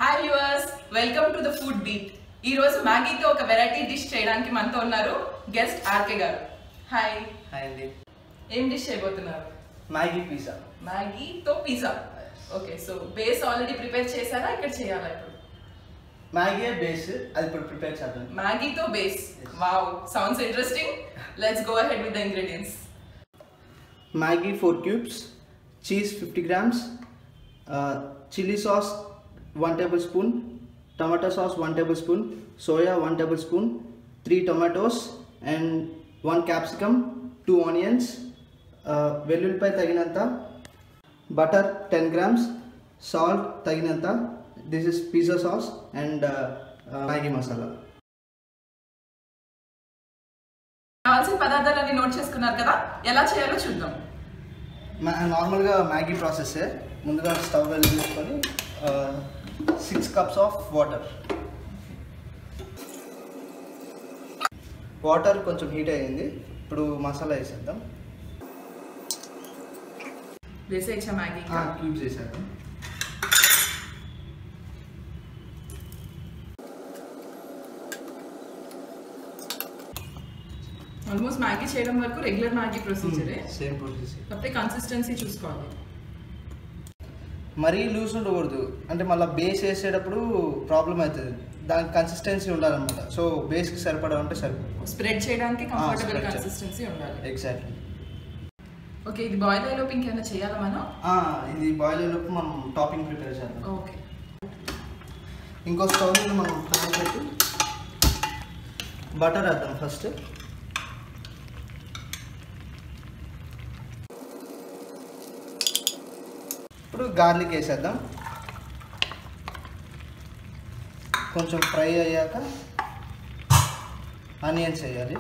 Hi viewers welcome to the Food Beat ఈ రోజు మ్యాగీతో ఒక వెరైటీ డిష్ చేయడానికి మనతో ఉన్నారు గెస్ట్ ఆర్కే గారు హాయ్ హాయ్ అండి ఏం డిష్ చేయబోతున్నారు మ్యాగీ పిజ్జా మ్యాగీతో pizza okay so base already prepare చేశారా ఇక్కడ చేయాలా ఇప్పుడు మ్యాగీ బేస్ అది ఇప్పుడు ప్రిపేర్ చేద్దాం మ్యాగీతో base wow sounds interesting let's go ahead with the ingredients Maggi four cubes cheese fifty grams chilli sauce one tablespoon tomato sauce one tablespoon soya one tablespoon three tomatoes and one capsicum two onions వెల్లుల్లిపాయ తగినంత butter ten grams salt తగినంత this is pizza sauce and Maggi masala కావాల్సిన పదార్థాలన్నీ note చేసుకున్నారు కదా ఎలా చేయాలో చూద్దాం మా- నార్మల్గా మ్యాగీ ప్రాసెస్ ముందుగా స్టవ్ వెలిగించుకొని six cups of water water కొంచెం హీట్ అయ్యింది ఇప్పుడు మసాలా వేసేద్దాం వేసేయచ్చా మ్యాగీ క్యూబ్స్ వేసేద్దాం ఆల్మోస్ట్ మ్యాగీ చేయడం వరకు రెగ్యులర్ మ్యాగీ ప్రొసీజరే సేమ్ ప్రాసెస్ కాకపోతే కన్సిస్టెన్సీ చూసుకోవాలి మరీ లూజ్ ఉండకూడదు అంటే మళ్ళీ బేస్ వేసేటప్పుడు ప్రాబ్లం అవుతుంది దానికి కన్సిస్టెన్సీ ఉండాలన్నమాట సో బేస్కి సరిపడా ఉంటే సరిపోతుంది స్ప్రెడ్ చేయడానికి కంఫర్టబుల్ spread కన్సిస్టెన్సీ ఉండాలి ఎగ్జాక్ట్లీ ఓకే ఇది బాయిల్ అయ్యేలోపు ఇంకేమైనా చేయాలా మనం ఇది బాయిల్ అయ్యేలోపు మనం టాపింగ్ ప్రిపేర్ చేద్దాం ఓకే ఇంకో స్టవ్ మీద మనం ప్యాన్ పెట్టి బటర్ వేద్దాం ఫస్ట్ ఇప్పుడు గార్లిక్ వేసేద్దాం కొంచెం ఫ్రై అయ్యాక ఆనియన్స్ వేయాలి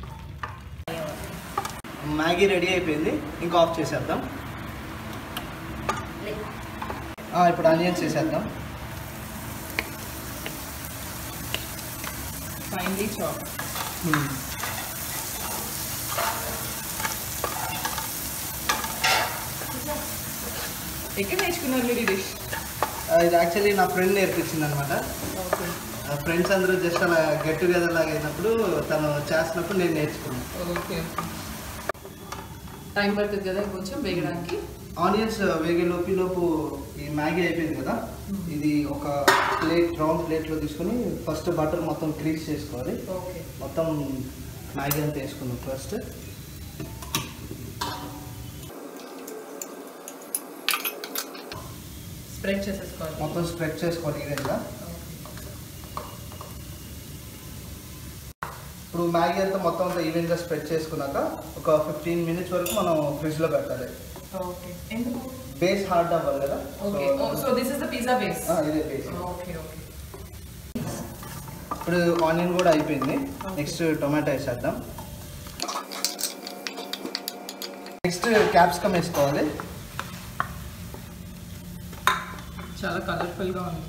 మ్యాగీ రెడీ అయిపోయింది ఇంకా ఆఫ్ చేసేద్దాం ఆ, ఇప్పుడు ఆనియన్స్ వేసేద్దాం ఫైనలీ చాప్ ఎక్కడ నేర్చుకున్నారు మీరు ఈ డిష్ ఆ, ఇది యాక్చువల్లీ నా ఫ్రెండ్ నేర్పించింది అనమాట ఓకే ఫ్రెండ్స్ అందరూ జస్ట్ అలా గెట్ టుగెదర్ లాగా అయినప్పుడు తను చేస్తున్నప్పుడు నేను నేర్చుకున్నాను ఓకే టైం పడుతుంది కదా కొంచెం వేగడానికి ఆనియన్స్ వేగే లోపు లోపు ఈ మ్యాగీ అయిపోయింది కదా ఇది ఒక ప్లేట్ రౌండ్ ప్లేట్లో తీసుకొని ఫస్ట్ బటర్ మొత్తం క్రీజ్ చేసుకోవాలి ఓకే మొత్తం మ్యాగీ అంతా వేసుకున్నాం ఫస్ట్ స్ప్రెడ్ చేసేసుకోవాలి మొత్తం స్ప్రెడ్ చేసుకోవాలి ఈవెన్గా ఇప్పుడు మ్యాగీ అంతా మొత్తం అంతా ఈవెన్గా స్ప్రెడ్ చేసుకున్నాక ఒక ఫిఫ్టీన్ మినిట్స్ వరకు మనం ఫ్రిడ్జ్లో పెట్టాలి ఓకే ఎందుకు బేస్ హార్డ్ అవ్వాలి కదా okay so this is the pizza base ఆ, ఇదే బేస్ ఓకే ఓకే ఇప్పుడు ఆనియన్ కూడా అయిపోయింది నెక్స్ట్ టొమాటో వేసేద్దాం నెక్స్ట్ క్యాప్సికమ్ వేసుకోవాలి చాలా కలర్ఫుల్ గా ఉంది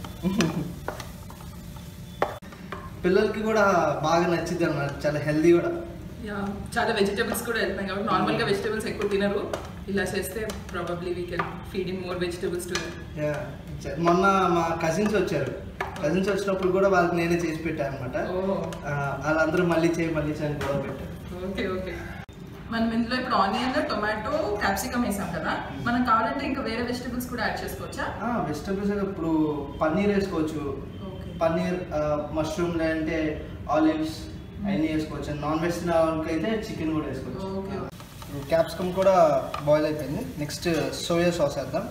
పిల్లలకి కూడా బాగా నచ్చింది అన్నమాట చాలా హెల్దీ కూడా యా చాలా వెజిటేబుల్స్ కూడా వెళ్తున్నాయి కాబట్టి నార్మల్గా వెజిటేబుల్స్ ఎక్కువ తినరు ఇలా చేస్తే probably we can feed in more vegetables to Yeah. మొన్న మా కజిన్స్ వచ్చారు కజిన్స్ వచ్చినప్పుడు కూడా వాళ్ళకి నేనే చేసి పెట్టాను అనమాట ఓ వాళ్ళందరూ మళ్ళీ చేయి మళ్ళీ చేయని గొడవ పెట్టారు ఓకే ఓకే మనం ఇందులో ఇప్పుడు ఆనియన్ టొమాటో క్యాప్సికమ్ వేసాం కదా మనం కావాలంటే ఇంకా వేరే వెజిటేబుల్స్ కూడా యాడ్ చేసుకోవచ్చా వెజిటబుల్స్ ఇప్పుడు పన్నీర్ వేసుకోవచ్చు ఓకే పన్నీర్ మష్రూమ్ లేదంటే ఆలివ్స్ అవన్నీ వేసుకోవచ్చు నాన్ వెజ్ వాళ్ళకి అయితే చికెన్ కూడా వేసుకోవచ్చు ఓకే క్యాప్సికమ్ కూడా బాయిల్ అయిపోయింది నెక్స్ట్ సోయా సాస్ వేద్దాం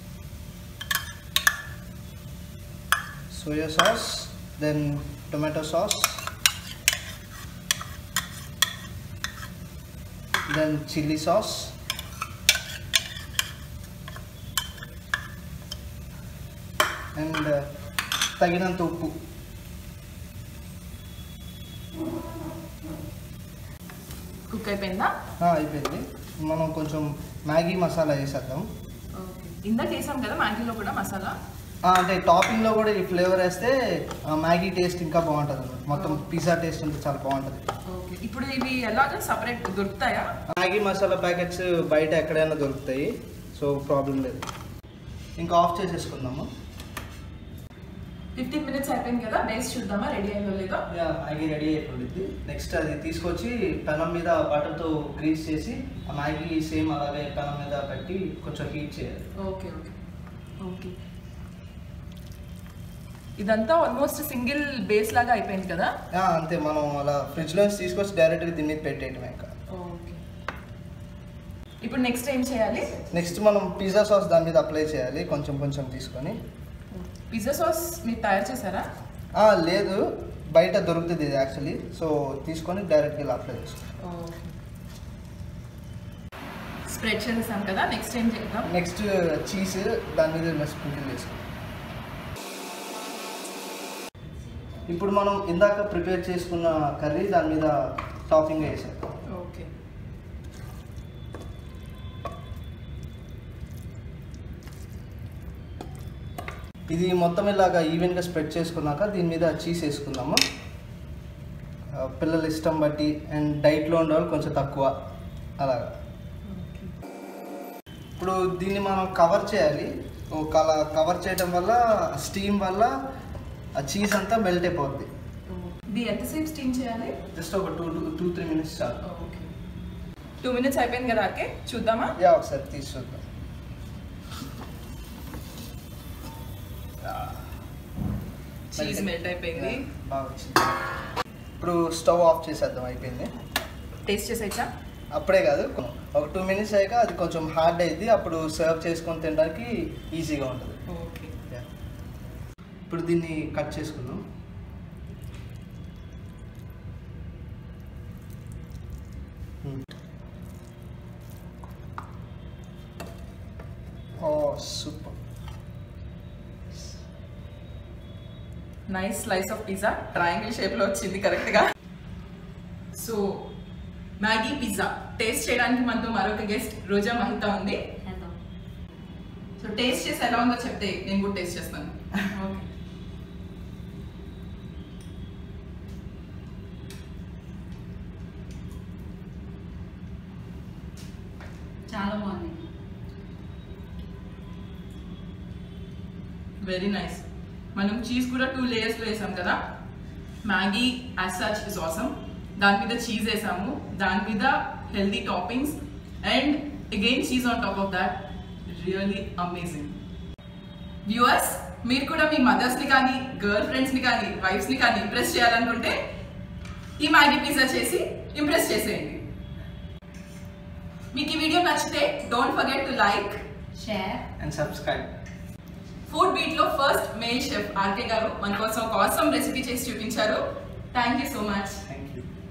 soya sauce then tomato sauce then chilli sauce and తగినంత ఉప్పు కుక్ అయిపోయిందా ఆ, అయిపోయింది మనం కొంచెం మ్యాగీ మసాలా వేసేద్దాం ఓకే ఇందాక వేసాం కదా మ్యాగీలో కూడా మసాలా ఆ, అంటే టాపింగ్లో కూడా ఈ ఫ్లేవర్ వేస్తే ఆ, మ్యాగీ టేస్ట్ ఇంకా బాగుంటుంది అన్నమాట మొత్తం పిజ్జా టేస్ట్ అంతా చాలా బాగుంటుంది ఓకే ఇప్పుడు ఇవి ఎలాగ సపరేట్ దొరుకుతాయా మ్యాగీ మసాలా ప్యాకెట్స్ బయట ఎక్కడైనా దొరుకుతాయి సో ప్రాబ్లం లేదు ఇంకా ఆఫ్ చేసేసుకుందాము ఫిఫ్టీన్ మినిట్స్ అయిపోయింది కదా బేస్ చూద్దామా రెడీ అయిందో లేదో యా మ్యాగీ రెడీ అయిపోయింది నెక్స్ట్ అది తీసుకొచ్చి పెనం మీద బటర్తో గ్రీస్ చేసి ఆ మ్యాగీ సేమ్ అలాగే పెనం మీద పెట్టి కొంచెం హీట్ చేయాలి ఓకే ఓకే ఓకే ఇదంతా ఆల్మోస్ట్ సింగిల్ బేస్ లాగా అయిపోయింది కదా యా, అంతే మనం అలా ఫ్రిడ్జ్లో తీసుకొచ్చి డైరెక్ట్గా దీని మీద పెట్టేయటమే ఇంకా ఓకే ఇప్పుడు నెక్స్ట్ ఏం చేయాలి నెక్స్ట్ మనం పిజ్జా సాస్ దాని మీద అప్లై చేయాలి కొంచెం కొంచెం తీసుకొని పిజ్జా సాస్ మీరు తయారు చేశారా ఆ, లేదు బయట దొరుకుతుంది ఇది యాక్చువల్లీ సో తీసుకొని డైరెక్ట్గా ఇలా అప్లై చేసుకోండి స్ప్రెడ్ చేసేసాం కదా నెక్స్ట్ ఏం చేద్దాం నెక్స్ట్ చీజ్ దాని మీద ఇలా స్ప్రింకిల్ చేసుకోండి ఇప్పుడు మనం ఇందాక ప్రిపేర్ చేసుకున్న కర్రీ దాని మీద టాపింగ్ వేసాం ఓకే ఇది మొత్తం ఇలాగా ఈవెన్గా స్ప్రెడ్ చేసుకున్నాక దీని మీద చీజ్ వేసుకుందాము ఆ, పిల్లల ఇష్టం బట్టి అండ్ డైట్లో ఉండేవాళ్ళు కొంచెం తక్కువ అలాగా ఇప్పుడు దీన్ని మనం కవర్ చేయాలి ఒక అలా కవర్ చేయడం వల్ల స్టీమ్ వల్ల ఆ చీజ్ అంతా మెల్ట్ అయిపోద్ది ఇది ఎంతసేపు స్టీమ్ చేయాలి జస్ట్ ఒక టూ టూ త్రీ మినిట్స్ చాలు ఓకే టూ మినిట్స్ అయిపోయింది కదా అకే చూద్దామా యా ఒకసారి తీసి చూద్దాం చీజ్ మెల్ట్ అయిపోయింది బాగా వచ్చింది ఇప్పుడు స్టవ్ ఆఫ్ చేసేద్దాం అయిపోయింది టేస్ట్ చేసేచ్చా అప్పుడే కాదు ఒక టూ మినిట్స్ అయ్యాక అది కొంచెం హార్డ్ అయింది అప్పుడు సర్వ్ చేసుకొని తినడానికి ఈజీగా ఉంటుంది ఓకే Yeah. ఇప్పుడు దీన్ని కట్ చేసుకుందాం oh super nice slice of pizza triangle షేప్లో వచ్చింది కరెక్ట్గా సో మ్యాగీ పిజ్జా టేస్ట్ చేయడానికి మనతో మరొక గెస్ట్ రోజా మహితా ఉంది సో టేస్ట్ చేసి ఎలా ఉందో చెప్తే నేను కూడా టేస్ట్ చేస్తాను ఓకే చాలా బాగుంది వెరీ నైస్ మనం చీజ్ కూడా టూ లేయర్స్లో వేసాం కదా Maggi as such is awesome దాని మీద చీజ్ వేసాము దాని మీద healthy toppings and again cheese on top of that really amazing viewers మీరు కూడా మీ మదర్స్ని కానీ గర్ల్ ఫ్రెండ్స్ని కానీ వైఫ్స్ని కానీ ఇంప్రెస్ చేయాలనుకుంటే ఈ మ్యాగీ పిజ్జా చేసి ఇంప్రెస్ చేసేయండి మీకు ఈ వీడియో నచ్చితే don't forget to like share and subscribe Food Beat లో ఫస్ట్ మెయిల్ షెఫ్ ఆర్కే గారు మన కోసం ఒక ఆసమ్ రెసిపీ చేసి చూపించారు thank you so much thank you